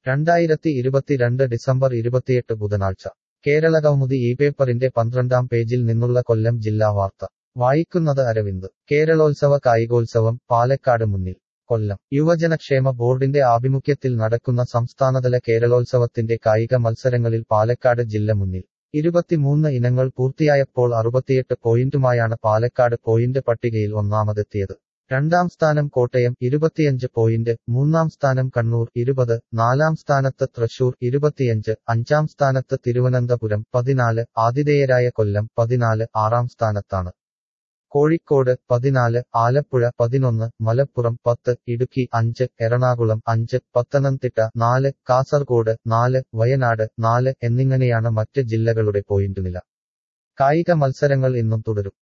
രണ്ടായിരത്തി ഇരുപത്തിരണ്ട് ഡിസംബർ ഇരുപത്തിയെട്ട് ബുധനാഴ്ച കേരളകൗമുദി ഈ പേപ്പറിന്റെ പന്ത്രണ്ടാം പേജിൽ നിന്നുള്ള കൊല്ലം ജില്ലാ വാർത്ത വായിക്കുന്നത് അരവിന്ദ് കേരളോത്സവ കായികോത്സവം പാലക്കാട് മുന്നിൽ കൊല്ലം യുവജനക്ഷേമ ബോർഡിന്റെ ആഭിമുഖ്യത്തിൽ നടക്കുന്ന സംസ്ഥാനതല കേരളോത്സവത്തിന്റെ കായിക മത്സരങ്ങളിൽ പാലക്കാട് ജില്ല മുന്നിൽ ഇരുപത്തിമൂന്ന് ഇനങ്ങൾ പൂർത്തിയായപ്പോൾ അറുപത്തിയെട്ട് പോയിന്റുമായാണ് പാലക്കാട് പോയിന്റ് പട്ടികയിൽ ഒന്നാമതെത്തിയത് രണ്ടാം സ്ഥാനം കോട്ടയം ഇരുപത്തിയഞ്ച് പോയിന്റ് മൂന്നാം സ്ഥാനം കണ്ണൂർ ഇരുപത് നാലാം സ്ഥാനത്ത് തൃശൂർ ഇരുപത്തിയഞ്ച് അഞ്ചാം സ്ഥാനത്ത് തിരുവനന്തപുരം പതിനാല് ആതിഥേയരായ കൊല്ലം പതിനാല് ആറാം സ്ഥാനത്താണ് കോഴിക്കോട് പതിനാല് ആലപ്പുഴ പതിനൊന്ന് മലപ്പുറം പത്ത് ഇടുക്കി അഞ്ച് എറണാകുളം അഞ്ച് പത്തനംതിട്ട നാല് കാസർഗോഡ് നാല് വയനാട് നാല് എന്നിങ്ങനെയാണ് മറ്റ് ജില്ലകളുടെ പോയിന്റ് നില കായിക മത്സരങ്ങൾ ഇന്നും തുടരും